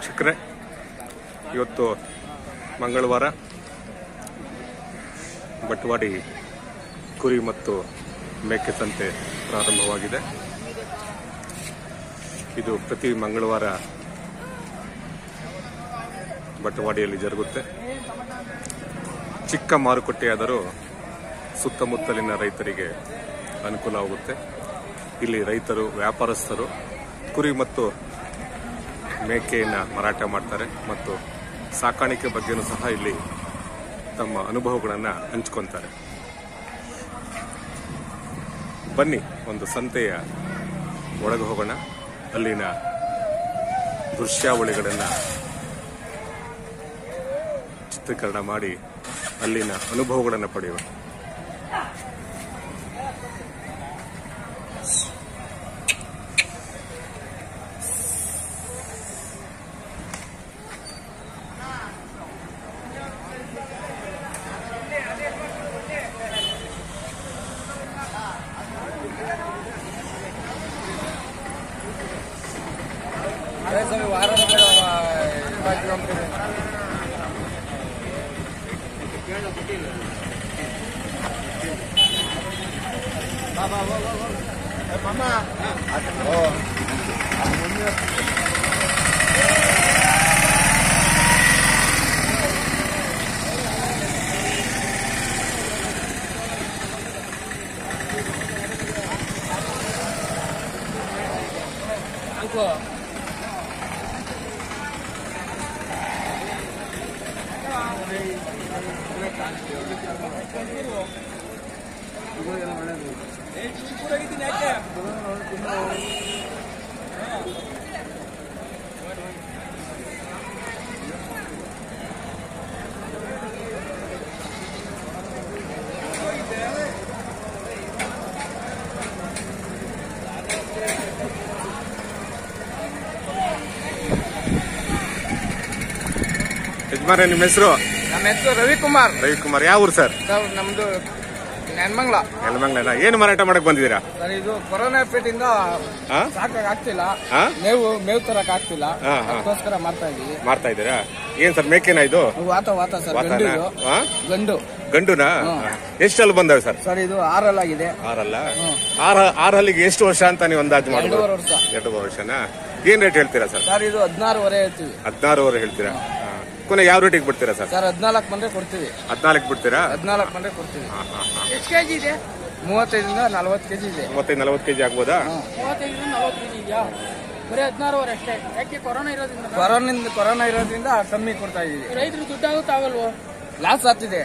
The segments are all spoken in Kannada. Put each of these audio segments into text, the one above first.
ವೀಕ್ಷಕರೇ ಇವತ್ತು ಮಂಗಳವಾರ ಬಟ್ವಾಡಿ ಕುರಿ ಮತ್ತು ಮೇಕೆ ಸಂತೆ ಪ್ರಾರಂಭವಾಗಿದೆ ಇದು ಪ್ರತಿ ಮಂಗಳವಾರ ಬಟವಾಡಿಯಲ್ಲಿ ಜರುಗುತ್ತೆ ಚಿಕ್ಕ ಮಾರುಕಟ್ಟೆಯಾದರೂ ಸುತ್ತಮುತ್ತಲಿನ ರೈತರಿಗೆ ಅನುಕೂಲವಾಗುತ್ತೆ ಇಲ್ಲಿ ರೈತರು ವ್ಯಾಪಾರಸ್ಥರು ಕುರಿ ಮತ್ತು ಮೇಕೆಯನ್ನು ಮಾರಾಟ ಮಾಡ್ತಾರೆ ಮತ್ತು ಸಾಕಾಣಿಕೆ ಬಗ್ಗೆನೂ ಸಹ ಇಲ್ಲಿ ತಮ್ಮ ಅನುಭವಗಳನ್ನು ಹಂಚ್ಕೊತಾರೆ ಬನ್ನಿ ಒಂದು ಸಂತೆಯ ಒಳಗೆ ಹೋಗೋಣ ಅಲ್ಲಿನ ದೃಶ್ಯಾವಳಿಗಳನ್ನು ಚಿತ್ರೀಕರಣ ಮಾಡಿ ಅಲ್ಲಿನ ಅನುಭವಗಳನ್ನು ಪಡೆಯುವ ಯಜಮಾನ ನಿಮ್ಮ ಹೆಸರು ನಮ್ಮ ಹೆಸರು ರವಿಕುಮಾರ್ ರವಿಕುಮಾರ್ ಯಾವ ಊರು ಸರ್ ಸರ್ ನಮ್ದು ನೆನ್ಮಂಗ್ಲ ನೆಲಮಂಗಲ ಏನು ಮಾರಾಟ ಮಾಡಕ್ ಬಂದಿದ್ದೀರಾ ಸರ್ ಇದು ಕೊರೋನಾ ಪೇಟಿಂದ ಆ? ಸಾಕಾಗ ಆಗ್ತಿಲ್ಲ ಆ? ಮೇವು ಮೇವು ತರಕ್ ಆಗ್ತಿಲ್ಲ ಹಾ, ಹಾ. ಅದಕ್ಕೋಸ್ಕರ ಮಾಡ್ತಾ ಇದೀವಿ ಮಾಡ್ತಾ ಇದ್ದೀರಾ ಏನ್ ಸರ್ ಮೇಕೆನಾ ಇದು ವಾತ ವಾತ ಸರ್ ಗಂಡು ವಾತಾನ ಇದು ಆ? ಗಂಡು ಗಂಡುನಾ ಎಷ್ಟು ಹಲ್ಲು ಬಂದವೆ ಸರ್ ಸರ್ ಇದು ಆರಲ್ ಆಗಿದೆ ಆರಲ್ಲ ಆರ ಆರ್ ಹಲ್ಲಿಗೆ ಎಷ್ಟು ವರ್ಷ ಅಂತ ನೀವು ಅಂದಾಜು ಮಾಡ್ಬೋದು ಎರಡೂವರೆ ವರ್ಷ ಎರಡು ವರ್ಷನಾ ಏನ್ ರೇಟ್ ಹೇಳ್ತೀರಾ ಸರ್ ಸರ್ ಇದು ಹದಿನಾರುವರೆ ಹೇಳ್ತೀವಿ ಹದಿನಾರುವರೆ ಹೇಳ್ತೀರಾ ಹಾ. ಕೊನೆ ಯಾವ ರೇಟಿಗೆ ಬಿಡ್ತೀರಾ ಸರ್ ಸರ್ ಹದಿನಾಲ್ಕು ಬಂದ್ರೆ ಕೊಡ್ತೀವಿ ಹದಿನಾಲ್ಕು ಬಿಡ್ತೀರಾ ಹದಿನಾಲ್ಕು ಬಂದ್ರೆ ಕೊಡ್ತೀವಿ ಹಾ, ಹಾ, ಹಾ. ಎಷ್ಟು ಕೆಜಿ ಇದೆ ಮೂವತ್ತೈದರಿಂದ ನಲ್ವತ್ತು ಕೆಜಿ ಇದೆ ಮೂವತ್ತೈದು ನಲವತ್ತು ಕೆಜಿ ಆಗ್ಬೋದಾ ಮೂವತ್ತೈದರಿಂದ ನಲವತ್ತು ಕೆಜಿ ಇದೆಯಾ ಬರೀ ಹದಿನಾರುವರೆ ಅಷ್ಟೇ ಯಾಕೆ ಕೊರೋನಾ ಇರೋದ್ರಿಂದ ಕೊರೋನಿಂದ ಕೊರೋನಾ ಇರೋದ್ರಿಂದ ಕಮ್ಮಿ ಕೊಡ್ತಾ ಇದೀವಿ ರೈತರು ದುಡ್ಡಾಗುತ್ತಾಗಲ್ವೋ ಲಾಸ್ ಆಗ್ತಿದೆ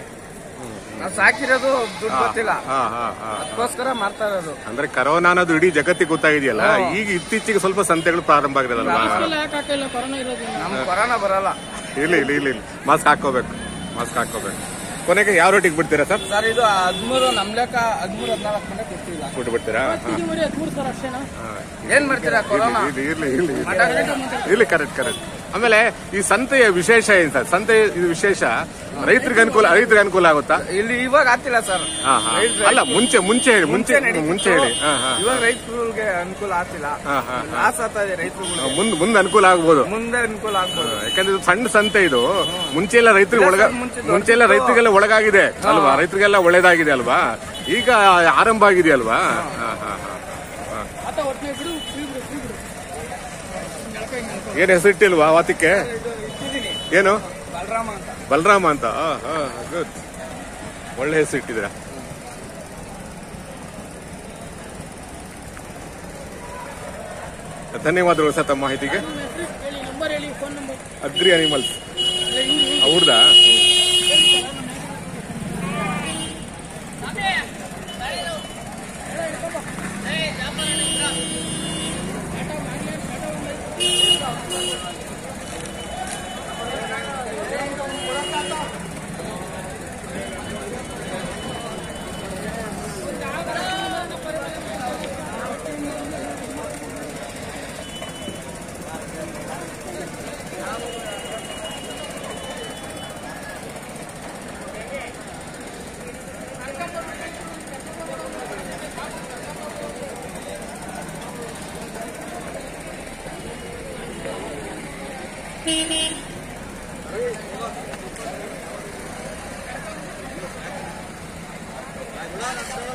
ನಾವು ಸಾಕಿರೋದು ದುಡ್ಡು ಗೊತ್ತಿಲ್ಲ ಹಾ ಹಾ ಹಾ ಅದಕ್ಕೋಸ್ಕರ ಮಾಡ್ತಾ ಇರೋದು ಅಂದ್ರೆ ಕರೋನಾ ಅನ್ನೋದು ಇಡೀ ಜಗತ್ತಿಗೆ ಗೊತ್ತಾಗಿದೆಯಲ್ಲ ಈಗ ಇತ್ತೀಚೆಗೆ ಸ್ವಲ್ಪ ಸಂತೆಗಳು ಪ್ರಾರಂಭ ಆಗಿರೋದಲ್ವಾ ಎಲ್ಲ ಯಾಕೆ ಹಾಕಿಲ್ಲ ಕೊರೋನಾ ಇರೋದ್ರಿಂದ ನಮ್ ಕೊರೋನಾ ಬರಲ್ಲ ಇಲ್ಲ ಇಲ್ಲ ಇಲ್ಲ ಇಲ್ಲ ಮಾಸ್ಕ್ ಹಾಕೋಬೇಕು ಮಾಸ್ಕ್ ಹಾಕೋಬೇಕು ಕೊನೆಗೆ ಯಾವ ರೇಟಿಗೆ ಬಿಡ್ತೀರಾ ಸರ್ ಸರ್ ಇದು ಹದಿಮೂರು ನಮ್ ಲೆಕ್ಕ ಹದಿಮೂರು ಹದಿನಾಲ್ಕು ಮಂದಿ ಕೊಡ್ತಿಲ್ಲ ಬಿಟ್ಟು ಬಿಡ್ತೀರಾ ಹಾ. ಇದು ಬರೀ ಹದಿಮೂರು ಸಾವಿರ ಅಷ್ಟೇನಾ ಏನ್ ಮಾಡ್ತೀರಾ ಕೊರೋನಾ ಇರ್ಲಿ ಇರ್ಲಿ ಇರ್ಲಿ ಇರ್ಲಿ ಕರೆಕ್ಟ್ ಕರೆಕ್ಟ್ ಆಮೇಲೆ ಈ ಸಂತೆಯ ವಿಶೇಷ ಏನ್ ಸರ್ ಸಂತೆ ಇದು ವಿಶೇಷ ರೈತರಿಗೆ ಅನುಕೂಲ ರೈತರಿಗೆ ಅನುಕೂಲ ಆಗುತ್ತಾ ಇಲ್ಲಿ ಇವಾಗ ಆಗ್ತಿಲ್ಲ ಸರ್ ಹಾ ಹಾ ಅಲ್ಲ ಮುಂಚೆ ಮುಂಚೆ ಹೇಳಿ ಮುಂಚೆ ಮುಂಚೆ ಹೇಳಿ ಹಾ ಹಾ ಇವಾಗ ರೈತರಿಗೆ ಅನುಕೂಲ ಆಗ್ತಿಲ್ಲ ಹಾ ಹಾ ಲಾಸ್ ಆಗ್ತಾ ಇದೆ ರೈತರುಗಳಿಗೆ ಮುಂದ್ ಮುಂದೆ ಅನುಕೂಲ ಆಗ್ಬೋದು ಮುಂದೆ ಅನುಕೂಲ ಆಗ್ಬೋದು ಯಾಕಂದ್ರೆ ಇದು ಸಣ್ಣ ಸಂತೆ ಇದು ಮುಂಚೆ ಎಲ್ಲ ರೈತರಿಗೆ ಒಳಗ ಮುಂಚೆ ಮುಂಚೆ ಎಲ್ಲ ರೈತರಿಗೆಲ್ಲ ಒಳಗಾಗಿದೆ ಅಲ್ವಾ ರೈತರಿಗೆಲ್ಲ ಒಳ್ಳೇದಾಗಿದೆ ಅಲ್ವಾ ಈಗ ಆರಂಭ ಆಗಿದೆ ಅಲ್ವಾ ಹಾ, ಹಾ, ಹಾ. ಆತ ಒಟ್ಟಿಗೆ ಬಿಡು ಫ್ರೀ ಬಿಡು ಫ್ರೀ ಬಿಡು ನೆಲಕ ಹಿಂಗ್ ನೆಲಕ. ಏನ್ ಹೆಸರಿಟ್ಟಿಲ್ವಾ ವಾತಕ್ಕೆ ಇದು ಇಟ್ಟಿದ್ದೀನಿ ಏನು ಬಲರಾಮ ಅಂತ ಬಲರಾಮ ಅಂತ ಗುಡ್ ಒಳ್ಳೆ ಹೆಸರು ಇಟ್ಟಿದ್ದೀರಾ ಧನ್ಯವಾದಗಳು ಸರ್ ತಮ್ಮ ಮಾಹಿತಿಗೆ ನಿಮ್ಮ ಹೆಸರು ಹೇಳಿ ನಂಬರ್ ಹೇಳಿ ಫೋನ್ ನಂಬರ್ ಅಗ್ರಿ ಅನಿಮಲ್ಸ್ ಅವ್ರದಾ ಆ